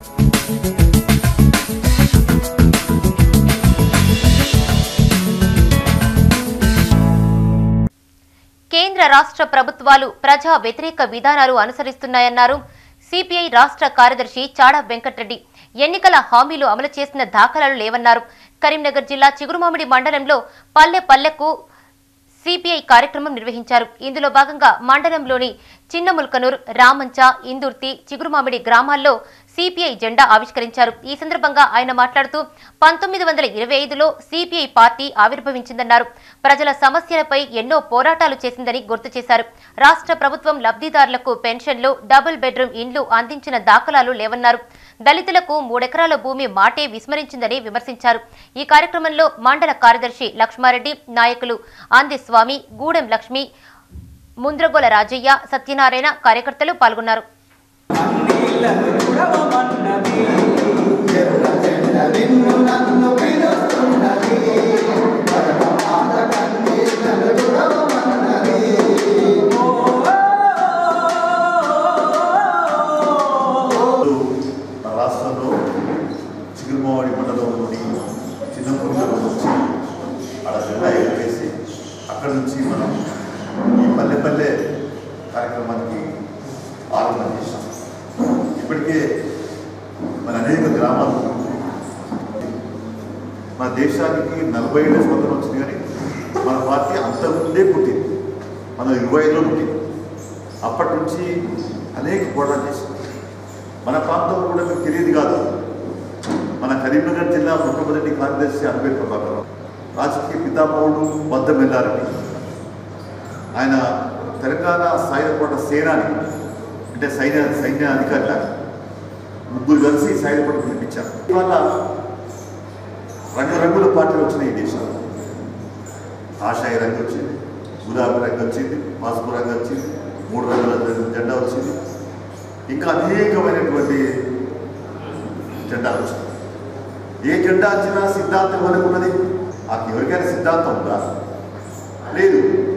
కేంద్ర రాష్ట్ర ప్రభుత్వాలు ప్రజా వ్యతిరేక విధానాలు అనుసరిస్తున్నాయన్నారు సిపిఐ రాష్ట్ర కార్యదర్శి చాడా వెంకటరెడ్డి ఎన్నికల హామీలు అమలు చేసిన దాఖలాలు లేవన్నారు కరీంనగర్ జిల్లా చిగురుమామిడి మండలంలో పల్లె పల్లెకు సిపిఐ కార్యక్రమం నిర్వహించారు ఇందులో భాగంగా మండలంలోని చిన్నముల్కనూర్ రామంచ ఇందుర్తి చిగురుమామిడి గ్రామాల్లో సిపిఐ జెండా ఆవిష్కరించారు ఈ సందర్భంగా ఆయన మాట్లాడుతూ పంతొమ్మిది వందల ఇరవై ఐదులో సిపిఐ పార్టీ ఆవిర్భవించిందన్నారు ప్రజల సమస్యలపై ఎన్నో పోరాటాలు చేసిందని గుర్తు చేశారు రాష్ట్ర ప్రభుత్వం లబ్ధిదారులకు పెన్షన్లు డబుల్ బెడ్రూమ్ ఇండ్లు అందించిన దాఖలాలు లేవన్నారు దళితులకు మూడెకరాల భూమి మాటే విస్మరించిందని విమర్శించారు ఈ కార్యక్రమంలో మండల కార్యదర్శి లక్ష్మారెడ్డి నాయకులు ఆంది స్వామి గూడెం లక్ష్మి ముంద్రగోల రాజయ్య సత్యనారాయణ కార్యకర్తలు పాల్గొన్నారు మన రాష్ట్రంలో చిగురుమావాడి మండలంలోని చిన్నపూర్లో వచ్చి అక్కడ జెండా ఎగరేసి అక్కడి నుంచి మనం ఈ పల్లె పల్లె కార్యక్రమానికి ఆరంభం చేశాం ఇప్పటికే మన అనేక గ్రామాలు మన దేశానికి నలభై ఏళ్ళ స్వతంత్రం వచ్చింది కానీ మన పార్టీ అంతకుముందే పుట్టింది మనం ఇరవై ఐదులో పుట్టింది అప్పటి నుంచి అనేక పోరాటాలు చేసింది మన ప్రాంతంలో కూడా మీకు తెలియదు కాదు మన కరీంనగర్ జిల్లా మొట్టమొదటి కార్యదర్శి అంబేద్కర్ ప్రభాకర్ రాజకీయ పితామహుడు బద్దం వెళ్ళారని ఆయన తెలంగాణ సాయుధ పోరాట సేనాని అంటే సైన్య సైన్య అధికారుల ముగ్గురు కలిసి సాయుధ పోరాటం పిలిపించారు ఇవాళ రంగురంగుల పార్టీలు వచ్చినాయి ఈ దేశంలో ఆశాయ రంగు వచ్చింది గులాబీ రంగు వచ్చింది పసుపు రంగు వచ్చింది మూడు రంగుల జెండా వచ్చింది ఇంకా అనేకమైనటువంటి జెండాలు వచ్చింది ఏ జెండా వచ్చినా సిద్ధాంతం మనకు ఉన్నది ఆ ఎవరికైనా సిద్ధాంతం ఉందా లేదు